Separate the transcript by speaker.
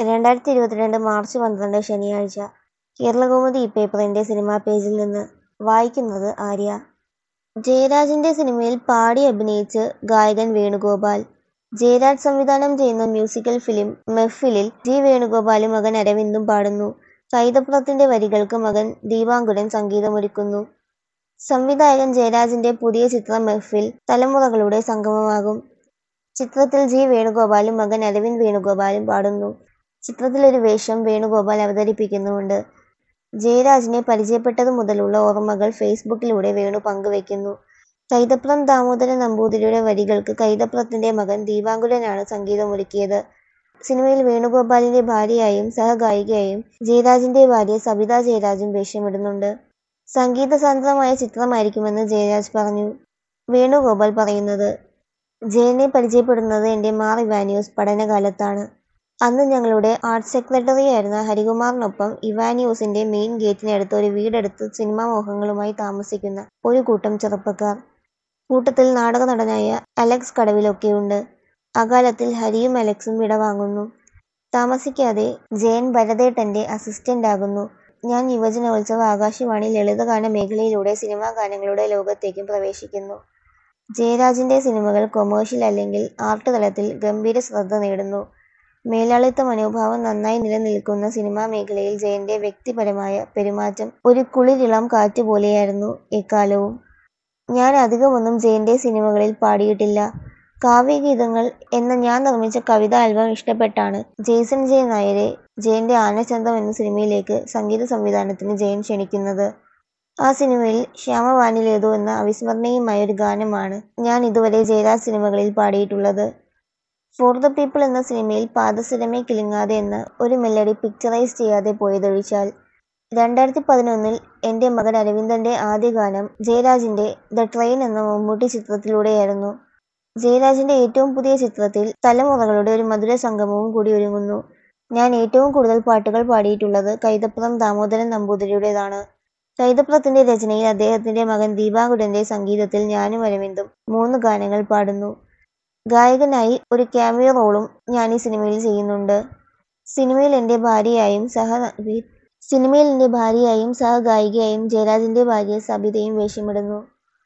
Speaker 1: രണ്ടായിരത്തി ഇരുപത്തിരണ്ട് മാർച്ച് പന്ത്രണ്ട് ശനിയാഴ്ച കേരളകൗമുദി ഇപ്പേപ്പറിന്റെ സിനിമാ പേജിൽ നിന്ന് വായിക്കുന്നത് ആര്യ ജയരാജിന്റെ സിനിമയിൽ പാടി അഭിനയിച്ച് ഗായകൻ വേണുഗോപാൽ ജയരാജ് സംവിധാനം ചെയ്യുന്ന മ്യൂസിക്കൽ ഫിലിം മെഹ്ഫിലിൽ ജി വേണുഗോപാലും മകൻ അരവിന്ദും പാടുന്നു കൈതപ്പുറത്തിന്റെ വരികൾക്ക് മകൻ ദീപാങ്കുരൻ സംഗീതമൊരുക്കുന്നു സംവിധായകൻ ജയരാജിന്റെ പുതിയ ചിത്രം മെഹ്ഫിൽ തലമുറകളുടെ സംഗമമാകും ചിത്രത്തിൽ ജി വേണുഗോപാലും മകൻ അരവിന്ദ് വേണുഗോപാലും പാടുന്നു ചിത്രത്തിലൊരു വേഷം വേണുഗോപാൽ അവതരിപ്പിക്കുന്നുമുണ്ട് ജയരാജിനെ പരിചയപ്പെട്ടതു മുതലുള്ള ഓർമ്മകൾ ഫേസ്ബുക്കിലൂടെ വേണു പങ്കുവയ്ക്കുന്നു കൈതപ്രം ദാമോദരൻ നമ്പൂതിരിയുടെ വരികൾക്ക് കൈതപ്രത്തിന്റെ മകൻ ദീപാങ്കുരനാണ് സംഗീതമൊരുക്കിയത് സിനിമയിൽ വേണുഗോപാലിന്റെ ഭാര്യയായും സഹഗായികയായും ജയരാജിന്റെ ഭാര്യ സബിത ജയരാജും വേഷമിടുന്നുണ്ട് സംഗീത സാന്ദ്രമായ ചിത്രമായിരിക്കുമെന്ന് ജയരാജ് പറഞ്ഞു വേണുഗോപാൽ പറയുന്നത് ജയനെ പരിചയപ്പെടുന്നത് എൻ്റെ മാർ ഇവാനിയോസ് പഠനകാലത്താണ് അന്ന് ഞങ്ങളുടെ ആർട്ട് സെക്രട്ടറിയായിരുന്ന ഹരികുമാറിനൊപ്പം ഇവാനിയോസിന്റെ മെയിൻ ഗേറ്റിനടുത്ത് ഒരു വീടെടുത്ത് സിനിമാ മോഹങ്ങളുമായി താമസിക്കുന്ന ഒരു കൂട്ടം ചെറുപ്പക്കാർ കൂട്ടത്തിൽ നാടക നടനായ അലക്സ് കടവിലൊക്കെയുണ്ട് അകാലത്തിൽ ഹരിയും അലക്സും വിടവാങ്ങുന്നു താമസിക്കാതെ ജയൻ ഭരതേട്ടന്റെ അസിസ്റ്റന്റ് ആകുന്നു ഞാൻ യുവജനോത്സവ ആകാശവാണി ലളിതഗാന മേഖലയിലൂടെ സിനിമാ ഗാനങ്ങളുടെ ലോകത്തേക്കും പ്രവേശിക്കുന്നു ജയരാജിന്റെ സിനിമകൾ കൊമേഴ്ഷ്യൽ അല്ലെങ്കിൽ ആർട്ട് തലത്തിൽ ഗംഭീര ശ്രദ്ധ നേടുന്നു മേലാളിത്ത മനോഭാവം നന്നായി നിലനിൽക്കുന്ന സിനിമാ മേഖലയിൽ ജയന്റെ വ്യക്തിപരമായ പെരുമാറ്റം ഒരു കുളിരിളം കാറ്റ് പോലെയായിരുന്നു എക്കാലവും ഞാൻ അധികമൊന്നും ജയന്റെ സിനിമകളിൽ പാടിയിട്ടില്ല കാവ്യഗീതങ്ങൾ എന്ന ഞാൻ നിർമ്മിച്ച കവിതാ ആൽബം ഇഷ്ടപ്പെട്ടാണ് ജെയ്സൺ ജെ നായരെ ജയന്റെ ആനച്ചന്തം എന്ന സിനിമയിലേക്ക് സംഗീത സംവിധാനത്തിന് ജയൻ ക്ഷണിക്കുന്നത് ആ സിനിമയിൽ ശ്യാമവാനിലേതോ എന്ന അവിസ്മരണീയമായ ഒരു ഗാനമാണ് ഞാൻ ഇതുവരെ ജയരാജ് സിനിമകളിൽ പാടിയിട്ടുള്ളത് ഫോർ ദ പീപ്പിൾ എന്ന സിനിമയിൽ പാദസരമേ കിലുങ്ങാതെ എന്ന ഒരു മെലഡി പിക്ചറൈസ് ചെയ്യാതെ പോയതൊഴിച്ചാൽ രണ്ടായിരത്തി പതിനൊന്നിൽ എൻ്റെ മകൻ അരവിന്ദന്റെ ആദ്യ ഗാനം ജയരാജിന്റെ ദ ട്രെയിൻ എന്ന മമ്മൂട്ടി ചിത്രത്തിലൂടെയായിരുന്നു ജയരാജിന്റെ ഏറ്റവും പുതിയ ചിത്രത്തിൽ തലമുറകളുടെ ഒരു മധുര സംഗമവും കൂടി ഒരുങ്ങുന്നു ഞാൻ ഏറ്റവും കൂടുതൽ പാട്ടുകൾ പാടിയിട്ടുള്ളത് കൈതപ്പുറം ദാമോദരൻ നമ്പൂതിരിയുടേതാണ് കൈതപ്രത്തിന്റെ രചനയിൽ അദ്ദേഹത്തിന്റെ മകൻ ദീപാങ്കുരന്റെ സംഗീതത്തിൽ ഞാനും അരവിന്ദും മൂന്ന് ഗാനങ്ങൾ പാടുന്നു ഗായകനായി ഒരു ക്യാമിയോ റോളും ഞാൻ ഈ സിനിമയിൽ ചെയ്യുന്നുണ്ട് സിനിമയിൽ എൻ്റെ ഭാര്യയായും സഹ സിനിമയിൽ എൻ്റെ ഭാര്യയായും സഹഗായികയായും ജയരാജിന്റെ ഭാര്യ സബിതയും വേഷമിടുന്നു